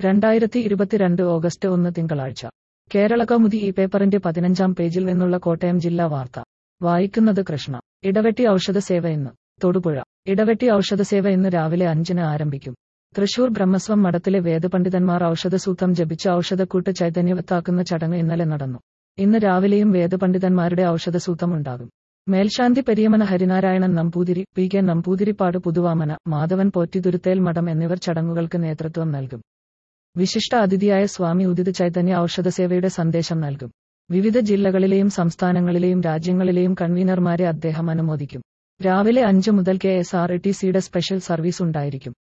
രണ്ടായിരത്തി ഇരുപത്തിരണ്ട് ഓഗസ്റ്റ് ഒന്ന് തിങ്കളാഴ്ച കേരള കൗമുദി ഈ പേപ്പറിന്റെ പതിനഞ്ചാം പേജിൽ നിന്നുള്ള കോട്ടയം ജില്ലാ വാർത്ത വായിക്കുന്നത് കൃഷ്ണ ഇടവെട്ടി ഔഷധ സേവ ഇന്ന് തൊടുപുഴ ഇടവെട്ടി ഔഷധ സേവ ഇന്ന് രാവിലെ അഞ്ചിന് ആരംഭിക്കും തൃശൂർ ബ്രഹ്മസ്വം മഠത്തിലെ വേദപണ്ഡിതന്മാർ ഔഷധസൂത്രം ജപിച്ച് ഔഷധക്കൂട്ട് ചൈതന്യവത്താക്കുന്ന ചടങ്ങ് ഇന്നലെ നടന്നു ഇന്ന് രാവിലെയും വേദപണ്ഡിതന്മാരുടെ ഔഷധസൂത്രം ഉണ്ടാകും മേൽശാന്തി പെരിയമന ഹരിനാരായണൻ നമ്പൂതിരി പി കെ നമ്പൂതിരിപ്പാട് പുതുവാമന മാധവൻ പോറ്റിതുരുത്തേൽ മഠം എന്നിവർ ചടങ്ങുകൾക്ക് നേതൃത്വം നൽകും വിശിഷ്ട അതിഥിയായ സ്വാമി ഉദിത് ചൈതന്യ ഔഷധസേവയുടെ സന്ദേശം നൽകും വിവിധ ജില്ലകളിലെയും സംസ്ഥാനങ്ങളിലെയും രാജ്യങ്ങളിലെയും കൺവീനർമാരെ അദ്ദേഹം അനുമോദിക്കും രാവിലെ അഞ്ച് മുതൽ കെ എസ് ആർ ടി സിയുടെ സ്പെഷ്യൽ സർവീസ് ഉണ്ടായിരിക്കും